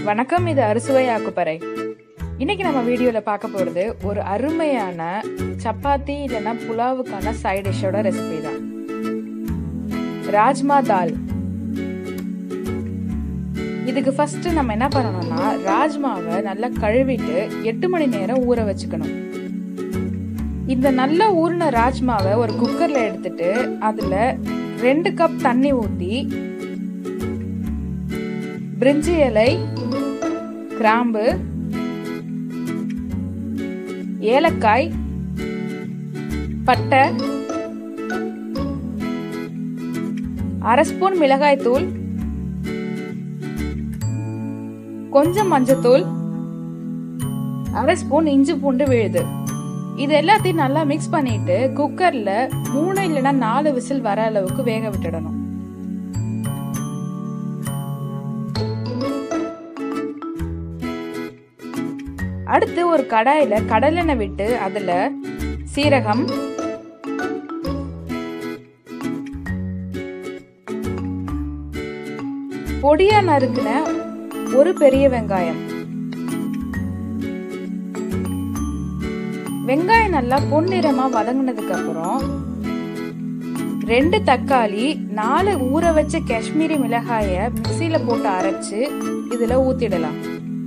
வணக்கம் இது அறுசுவை ஆக்குப்பறை இன்னைக்கு நம்ம வீடியோல பார்க்க போறது ஒரு அருமையான சப்பாத்தி இல்லைன்னா புலாவுக்கான சைட் டிஷ்ஷோட ரெசிபி தான் ராஜ்மா தால் இதுக்கு ஃபர்ஸ்ட் நம்ம என்ன பண்ணணும்னா ராஜ்மாவை நல்லா கழுவிட்டு எட்டு மணி நேரம் ஊற வச்சுக்கணும் இந்த நல்லா ஊறின ராஜ்மாவை ஒரு குக்கர்ல எடுத்துட்டு அதுல ரெண்டு கப் தண்ணி ஊத்தி பிரிஞ்சி இலை கிராம்பு ஏலக்காய் பட்டை அரை ஸ்பூன் மிளகாய் தூள் கொஞ்சம் மஞ்சத்தூள் அரை ஸ்பூன் இஞ்சி பூண்டு விழுது இது எல்லாத்தையும் நல்லா மிக்ஸ் பண்ணிட்டு குக்கர்ல மூணு இல்லைன்னா நாலு விசில் வர அளவுக்கு வேக விட்டுடணும் அடுத்து ஒரு கடாயில கடலெண்ணெய் விட்டு அதுல சீரகம் பொடியா நறுக்குன ஒரு பெரிய வெங்காயம் வெங்காயம் நல்லா பொன்னிறமா வதங்கினதுக்கு அப்புறம் ரெண்டு தக்காளி நாலு ஊற வச்ச காஷ்மீரி மிளகாய மிக்சியில போட்டு அரைச்சு இதுல ஊத்திடலாம்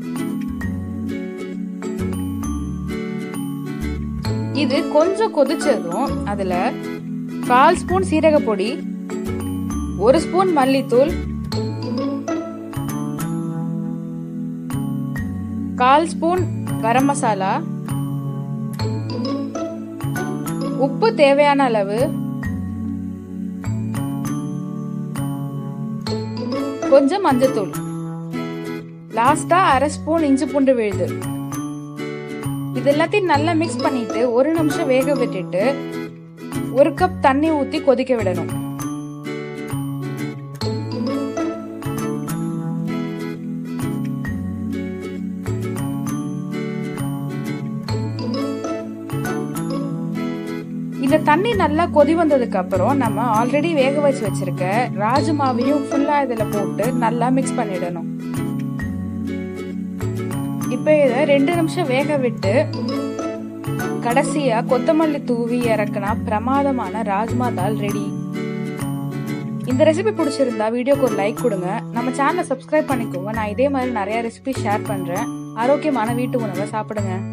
இது கொஞ்சம் கொதிச்சதும் அதுல கால் ஸ்பூன் சீரக பொடி ஒரு ஸ்பூன் மல்லித்தூள் கால் ஸ்பூன் கரம் மசாலா உப்பு தேவையான அளவு கொஞ்சம் மஞ்சத்தூள் லாஸ்டா அரை ஸ்பூன் இஞ்சி பூண்டு விழுது இது எல்லாத்தையும் நல்லா மிக்ஸ் பண்ணிட்டு ஒரு நிமிஷம் வேக விட்டுட்டு ஒரு கப் தண்ணி ஊத்தி கொதிக்க விடணும் இந்த தண்ணி நல்லா கொதி வந்ததுக்கு அப்புறம் நம்ம ஆல்ரெடி வேக வச்சு வச்சிருக்க ராஜமாவையும் ஃபுல்லா இதுல போட்டு நல்லா மிக்ஸ் பண்ணிடணும் இப்போ இதை ரெண்டு நிமிஷம் வேக விட்டு கடைசியா கொத்தமல்லி தூவி இறக்குனா பிரமாதமான ராஜ்மா தால் ரெடி இந்த ரெசிபி பிடிச்சிருந்தா வீடியோக்கு ஒரு லைக் கொடுங்க நம்ம சேனலை சப்ஸ்கிரைப் பண்ணிக்கோங்க நான் இதே மாதிரி நிறைய ரெசிபி ஷேர் பண்றேன் ஆரோக்கியமான வீட்டு உணவை சாப்பிடுங்க